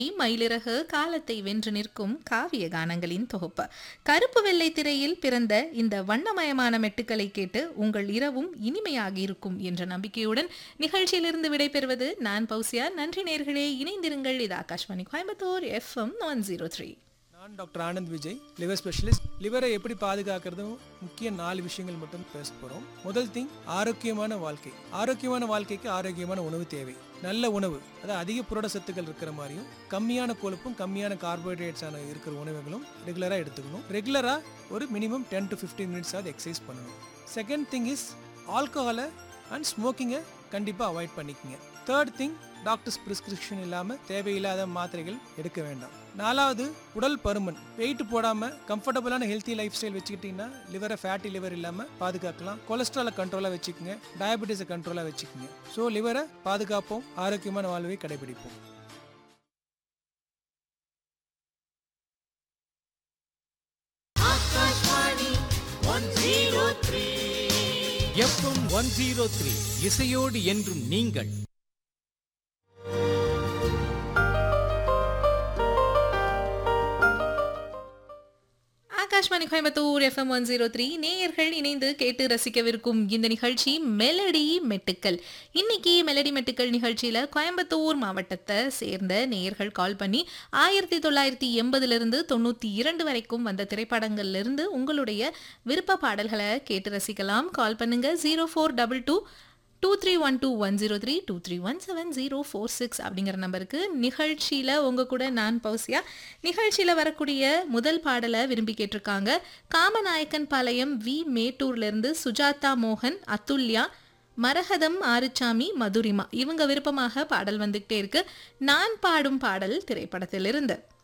மயிலிறகு காலத்தை வென்று நிற்கும் காவிய கானங்களின் தொகுப்பு கருப்பு வெள்ளை திரையில் பிறந்த இந்த வண்ணமயமான மெட்டுக்களை கேட்டு உங்கள் இரவும் இனிமையாகி இருக்கும் என்ற நம்பிக்கையுடன் நிகழ்ச்சியிலிருந்து விடைபெறுவது நான் பௌசியா நன்றி நேர்களே இணைந்திருங்கள் இது Akashvani Coimbatore FM one zero three நான் doctor Anand Vijay liver specialist லிவரை எப்படி பாதுகாக்கிறதும் முக்கிய நாலு விஷயங்கள் மட்டும் பேச போகிறோம் முதல் திங் ஆரோக்கியமான வாழ்க்கை ஆரோக்கியமான வாழ்க்கைக்கு ஆரோக்கியமான உணவு தேவை நல்ல உணவு அதாவது அதிக புரட சத்துக்கள் இருக்கிற மாதிரியும் கம்மியான கொழுப்பும் கம்மியான கார்போஹைட்ரேட்ஸான இருக்கிற உணவுகளும் ரெகுலராக எடுத்துக்கணும் ரெகுலராக ஒரு minimum ten to fifteen minutes ஆகுது எக்ஸசைஸ் பண்ணணும் செகண்ட் திங் இஸ் ஆல்கஹாலை அண்ட் ஸ்மோக்கிங்கை கண்டிப்பாக அவாய்ட் பண்ணிக்கங்க தேர்ட் திங் டாக்டர்ஸ் பிரிஸ்கிரிப்ஷன் இல்லாமல் தேவையில்லாத மாத்திரைகள் எடுக்க வேண்டாம் நாலாவது உடல் பருமன் வெயிட் போடாமல் கம்ஃபர்டபுளான ஹெல்த்தி லைஃப் ஸ்டைல் வச்சுக்கிட்டிங்கன்னா லிவரை ஃபேட்டி லிவர் இல்லாமல் பாதுகாக்கலாம் கொலஸ்ட்ராலை கண்ட்ரோலாக வச்சுக்கோங்க டயபெட்டிஸை கண்ட்ரோலாக வச்சுக்கோங்க ஸோ லிவரை பாதுகாப்போம் ஆரோக்கியமான வாழ்வை கடைபிடிப்போம் எஃப்எம் ஒன் ஜீரோ த்ரீ இசையோடு என்றும் நீங்கள் Akashvani Coimbatore FM one zero three நேயர்கள் இணைந்து கேட்டு ரசிக்கவிருக்கும் இந்த நிகழ்ச்சி மெலடி மெட்டுக்கள் இன்னைக்கு மெலடி மெட்டுக்கள் நிகழ்ச்சியில கோயம்புத்தூர் மாவட்டத்தை சேர்ந்த நேயர்கள் கால் பண்ணி ஆயிரத்தி தொள்ளாயிரத்தி எண்பதுலேருந்து தொண்ணூற்றி இரண்டு வரைக்கும் வந்த திரைப்படங்கள்ல இருந்து உங்களுடைய விருப்ப பாடல்களை கேட்டு ரசிக்கலாம் கால் பண்ணுங்க zero four double two two three one two one zero three two three one seven zero four six அப்படிங்கிற நம்பருக்கு நிகழ்ச்சியில் உங்கள் கூட நான் பௌசியா நிகழ்ச்சியில் வரக்கூடிய முதல் பாடலை விரும்பி கேட்டிருக்காங்க காமநாயக்கன் பாளையம் வி மேட்டூர்லேருந்து சுஜாதா மோகன் அத்துல்யா மரகதம் ஆறுச்சாமி மதுரிமா இவங்க விருப்பமாக பாடல் வந்துகிட்டே இருக்கு நான் பாடும் பாடல் திரைப்படத்திலிருந்து